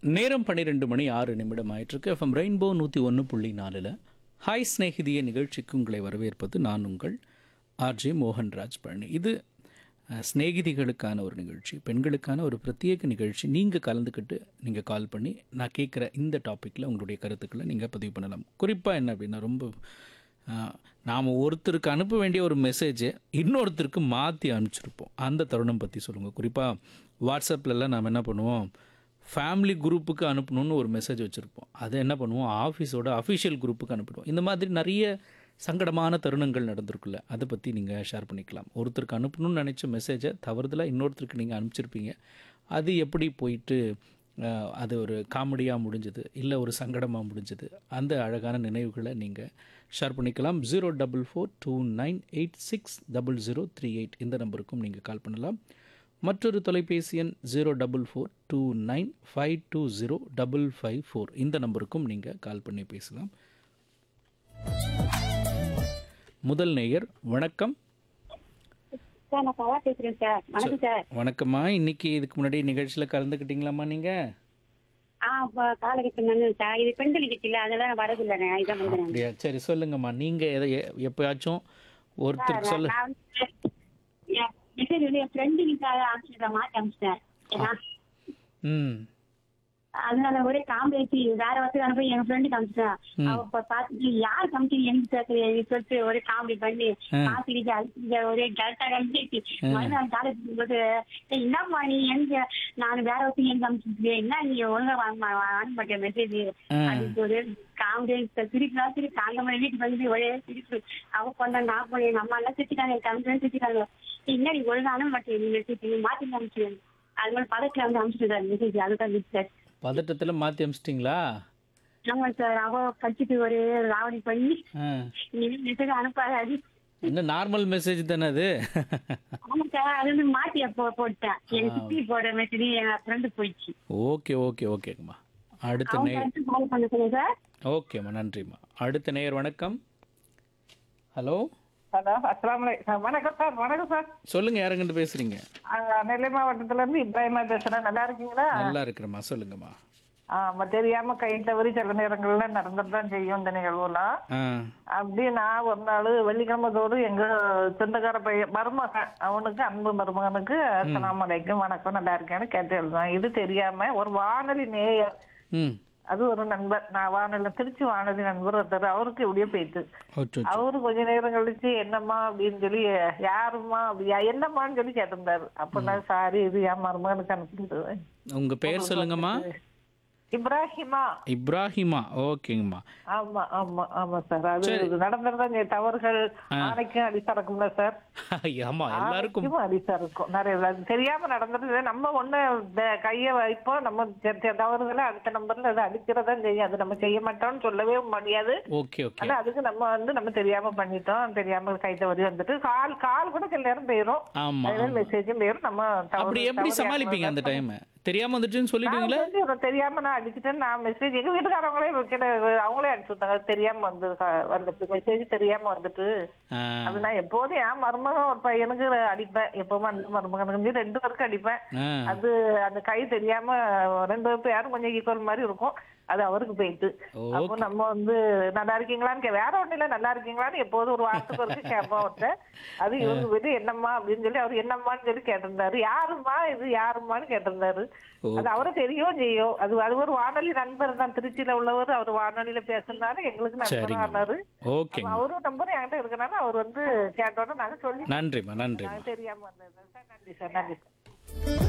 நேரம் பன்னிரெண்டு மணி ஆறு நிமிடம் ஆயிட்டிருக்கு எஃப்எம் ரெயின்போ நூற்றி ஒன்று புள்ளி நாலில் ஹாய் ஸ்நேகிதிய நிகழ்ச்சிக்கு உங்களை வரவேற்பது நான் உங்கள் ஆர்ஜே மோகன்ராஜ் பழனி இது அஹ், சிநேகிதிகளுக்கான ஒரு நிகழ்ச்சி பெண்களுக்கான ஒரு பிரத்யேக நிகழ்ச்சி நீங்கள் கலந்துக்கிட்டு நீங்கள் கால் பண்ணி நான் கேட்குற இந்த டாப்பிக்கில் உங்களுடைய கருத்துக்களை நீங்கள் பதிவு பண்ணலாம் குறிப்பாக என்ன அப்படின்னா ரொம்ப நாம் ஒருத்தருக்கு அனுப்ப வேண்டிய ஒரு மெசேஜை இன்னொருத்தருக்கு மாற்றி அனுப்பிச்சிருப்போம் அந்த தருணம் பற்றி சொல்லுங்கள் குறிப்பாக வாட்ஸ்அப்லலாம் நாம் என்ன பண்ணுவோம் ஃபேமிலி குரூப்புக்கு அனுப்பணும்னு ஒரு மெசேஜ் வச்சுருப்போம் அதை என்ன பண்ணுவோம் ஆஃபீஸோட அஃபிஷியல் குரூப்புக்கு அனுப்பிடுவோம் இந்த மாதிரி நிறைய சங்கடமான தருணங்கள் நடந்திருக்குல்ல அதை பற்றி நீங்கள் ஷேர் பண்ணிக்கலாம் ஒருத்தருக்கு அனுப்பணும்னு நினச்ச மெசேஜை தவறுதலாக இன்னொருத்தருக்கு நீங்கள் அனுப்பிச்சிருப்பீங்க அது எப்படி போயிட்டு அஹ், அது ஒரு காமெடியாக முடிஞ்சது இல்லை ஒரு சங்கடமாக முடிஞ்சது அந்த அழகான நினைவுகளை நீங்கள் ஷேர் பண்ணிக்கலாம் zero double four two nine eight six double zero three eight இந்த நம்பருக்கும் நீங்கள் கால் பண்ணலாம் மற்றொரு தொலைபேசி எண் zero double four two nine five two zero double five four இந்த நம்பருக்கும் நீங்கள் கால் பண்ணி பேசலாம் முதல் நேயர் வணக்கம் சார் நான் கலா பேசுறேன் சார் வணக்கம் சார் வணக்கம்மா இன்னைக்கு இதுக்கு முன்னாடி நிகழ்ச்சியில் கலந்துக்கிட்டீங்களாம்மா நீங்கள் ஆ இப்போ காலகட்டம் தானே சார் இது பெண்கள் நிகழ்ச்சியில் அதெல்லாம் நான் வரதில்லை நான் இதான் வந்துடுறேன் அப்படியா சரி சொல்லுங்கம்மா நீங்கள் எதை எ- எப்பயாச்சும் ஒருத்தருக்கு சொல்ல நான் வந்து என் மெசேஜ் வந்து என் ஃப்ரெண்டுக்காக அனுப்பிச்சிட்டேன் மாற்றி அனுப்பிச்சிட்டேன் ஏன்னா ம் அதனால ஒரே காம்பேசி வேற ஒருத்தர் அனுப்பி என் ஃப்ரெண்டுக்கு அனுப்பிச்சிட்டேன் அவ இப்ப பார்த்துட்டு யார் கமிட்டி எனக்கு சேர்த்து சொல்லிட்டு ஒரே காமெடி பண்ணி பார்த்துக்கிட்டு அழுத்திட்டு ஒரே டேரக்டா கழிச்சு மறுநாள் காலேஜ் போகும்போது "ஏய், என்னம்மா நீ எங்க நான் வேற ஒருத்தர் எனக்கு அனுப்பிச்சிருக்கேன் என்ன நீ ஒழுங்கா வாங்க வாங்க மாட்டேன் மெசேஜ் அதுக்கு ஒரு காமெடி திருப்பி திருப்பி தாங்க மாதிரி வீட்டுக்கு வந்து ஒரே திருப்பி அவ பண்ண நான் பண்ணி எங்க அம்மா எல்லாம் திட்டிட்டாங்க கமிட்டி திட்டிட்டாங்க என்ன நீ ஒழுங்கா அனுப்ப மாட்டேன் நீ மெசேஜ் நீ மாத்தி அனுப்பிச்சிருக்கேன் அது மாதிரி பதத்துல வந்து அனுப்பிச்சிருக்காரு மெசேஜ் அதுதான் சார் பதட்டத்தில் மாற்றி அமிச்சிட்டிங்களா ஆமா சார் அவ கட்சிக்கு ஒரு ராவணி பண்ணி ஆ நீ மெசேஜ் அனுப்பாது என்ன நார்மல் மெசேஜ் தானே அது ஆமா சார் அது வந்து மாத்தி அப்போ போட்டேன் என் சித்தி போட மெசேஜ் என் ஃப்ரெண்டு போயிடுச்சு ஓகே ஓகே ஓகேங்கம்மா அடுத்த அவங்க நேயர் அடுத்து கால் பண்ண சொல்லுங்க சார் ஓகேம்மா நன்றிம்மா அடுத்த நேயர் வணக்கம் ஹலோ ஹலோ அஸ்லாம் வணக்கம் சார் வணக்கம் சார் சொல்லுங்க யாருங்கிட்ட பேசுறீங்க ஆ, நெல்லை மாவட்டத்துல இருந்து இப்ராஹிமா பேசுறேன் நல்லா இருக்கீங்களா நல்லா இருக்கிறேம்மா சொல்லுங்கம்மா ஆமா தெரியாம கை தவறி சில நேரங்கள்ல நடந்துட்டு தான் செய்யும் இந்த நிகழ்வுலாம் ஆ அப்படி நான் ஒரு நாள் வெள்ளிக்கிழமை தோறும் எங்க சொந்தக்கார பையன் மருமகன் அவனுக்கு அன்பு மருமகனுக்கு அஸ்லாம் வலைக்கும் வணக்கம் நல்லா இருக்கேன்னு கேட்டு எழுதுவான் இது தெரியாம ஒரு வானொலி நேயர் ம் அது ஒரு நண்பர் நான் வானொலி திருச்சி வானொலி நண்பர் ஒருத்தர் அவருக்கு இப்படியே போயிட்டு அச்சோ அவரு கொஞ்ச நேரம் கழிச்சு என்னம்மா அப்படின்னு சொல்லி யாரும்மா அப்படியா என்னம்மான்னு சொல்லி கேட்டிருந்தாரு அப்ப நான் சாரி இது என் மருமகனுக்கு அனுப்பிட்டு உங்க பேர் சொல்லுங்கம்மா இப்ராஹிமா இப்ராஹிமா ஓகேங்கம்மா ஆமா ஆமா ஆமா சார் அது இது நடந்திருந்தா இந்த தவறுகள் ஆணைக்கும் அடி சறக்கும்ல சார் ஆமா எல்லாருக்கும் ஆணைக்கும் அடி சறுக்கும் நிறைய அது தெரியாம நடந்துருது நம்ம ஒண்ணு இந்த கைய வைப்போம் நம்ம செ- செ- தவறுகளை அடுத்த நம்பர்ல அது அடிக்கிறதா செய்யும் அது நம்ம செய்ய மாட்டோம்னு சொல்லவே முடியாது ஓகே ஓகே ஆனா அதுக்கு நம்ம வந்து நம்ம தெரியாம பண்ணிட்டோம் தெரியாம கை தவறி வந்துட்டு கால் கால் கூட சில நேரம் போயிரும் ஆமா அதுல மெசேஜும் போயிரும் நம்ம தவறு- அப்படி எப்படி தவறு சமாளிப்பீங்க அந்த டைம் தெரியாம வந்துட்டுன்னு சொல்லிடுவீங்களா நான் வந்து தெரியாம நான் அடிச்சுட்டேன் நான் மெசேஜ் எங்க வீட்டுக்காரவங்களே வைக்கிற அவங்களே அடிச்சு விட்டாங்க தெரியாம வந்து வந்துட்டு மெசேஜ் தெரியாம வந்துட்டு ஆ, அது நான் எப்போதும் என் மருமகன் ஒரு பையனுக்கு அடிப்பேன் எப்பவுமே அந்த மருமகனுக்கு ரெண்டு பேருக்கு அடிப்பேன் ஆ, அது அந்த கை தெரியாம ரெண்டு பேரும் யாரும் கொஞ்சம் ஈக்குவல் மாதிரி இருக்கும் அது அவருக்கு போயிட்டு அப்போ நம்ம வந்து நல்லா இருக்கீங்களான்னு கே- வேற ஒண்ணு இல்ல நல்லா இருக்கீங்களான்னு எப்போதும் ஒரு வாரத்துக்கு ஒருக்கு கேட்போம் அவர்கிட்ட அது இவங்க விட்டு என்னம்மா அப்படின்னு சொல்லி அவர் என்னம்மான்னு சொல்லி கேட்டிருந்தாரு யாரும்மா இது யாரும்மான்னு கேட்டிருந்தாரு அது அவரை தெரியும் செய்யும் அது அது ஒரு வானொலி நண்பர் தான் திருச்சியில உள்ளவர் அவர் வானொலியில பேசுனாரு எங்களுக்கு நண்பர் சரிங்க ஆனாரு ஓகேங்க அவரும் நம்பர் என்கிட்ட இருக்கனால அவர் வந்து கேட்டோட நாங்க சொல்லி நன்றிம்மா நன்றிம்மா தெரியாம வந்தது சார் நன்றி சார் நன்றி சார்